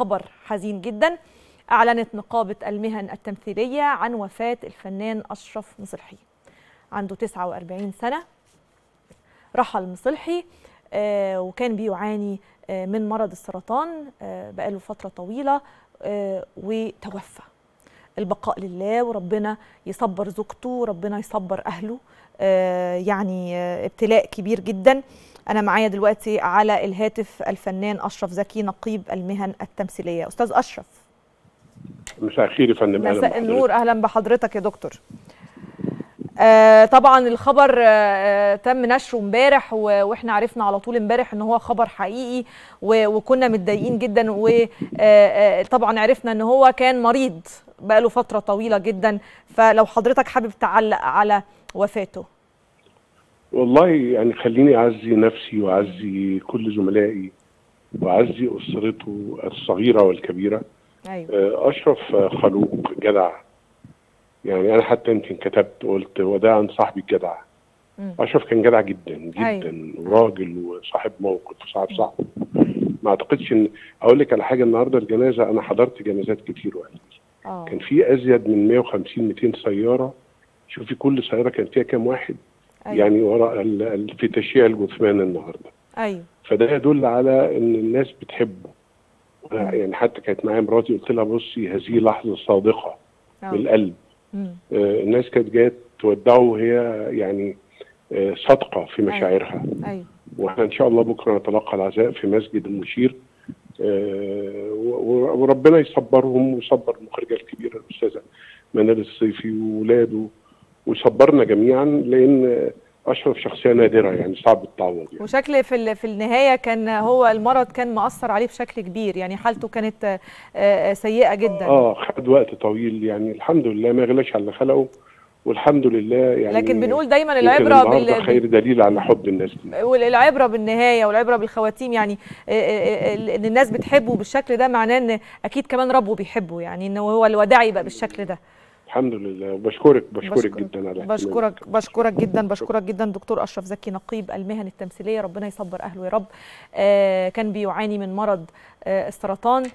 خبر حزين جدا أعلنت نقابة المهن التمثيلية عن وفاة الفنان أشرف مصلحي عنده 49 سنة رحل مصلحي آه وكان بيعاني آه من مرض السرطان آه بقاله فترة طويلة آه وتوفى البقاء لله وربنا يصبر زوجته وربنا يصبر أهله آه يعني آه ابتلاء كبير جدا أنا معايا دلوقتي على الهاتف الفنان أشرف زكي نقيب المهن التمثيلية أستاذ أشرف مساء الخير يا فندم أهلا مساء بحضرتك. النور أهلا بحضرتك يا دكتور آه طبعا الخبر آه آه، تم نشره امبارح و- واحنا عرفنا على طول امبارح ان هو خبر حقيقي و- وكنا متضايقين جدا وطبعا عرفنا ان هو كان مريض بقاله فتره طويله جدا فلو حضرتك حابب تعلق على وفاته والله يعني خليني أعزي نفسي وأعزي كل زملائي وأعزي أسرته الصغيرة والكبيرة ايوه آه، أشرف آه، خلوق جدع يعني أنا حتى يمكن كتبت قلت وداعا عن صاحبي الجدع مم. أشرف كان جدع جدا جدا أيوة. وراجل وصاحب موقف وصاحب صاحب ما أعتقدش إن أقول لك على حاجة النهاردة الجنازة أنا حضرت جنازات كتير وقت اه كان في أزيد من 150 200 سيارة شوفي كل سيارة كان فيها كام واحد ايوه يعني وراء ال- ال- في تشييع الجثمان النهارده ايوه فده يدل على ان الناس بتحبه أنا يعني حتى كانت معايا مراتي قلت لها بصي هذه لحظه صادقه آه. من القلب مم. آه، الناس كانت جايه تودعه وهي يعني آه، صادقه في مشاعرها ايوه واحنا ان شاء الله بكره نتلقى العزاء في مسجد المشير آه، و- و- وربنا يصبرهم ويصبر المخرجه الكبيره الاستاذه منال الصيفي وولاده ويصبرنا جميعا لان اشرف شخصيه نادره يعني صعب التعوض يعني. وشكل في ال- في النهايه كان هو المرض كان مأثر عليه بشكل كبير يعني حالته كانت آه، آه، سيئه جدا اه خد وقت طويل يعني الحمد لله ما غلاش على اللي خلقه والحمد لله يعني لكن بنقول دايما يمكن العبره النهارده بال... خير دليل على حب الناس دي والعبره بالنهايه والعبره بالخواتيم يعني آه، آه، آه، ان الناس بتحبه بالشكل ده معناه ان اكيد كمان ربه بيحبه يعني ان هو الوداع يبقى بالشكل ده الحمد لله وبشكرك بشكرك بشكرك- جدا على بشكرك بشكرك جدا بشكرك جدا دكتور اشرف زكي نقيب المهن التمثيليه ربنا يصبر اهله يا رب آه كان بيعاني من مرض آه السرطان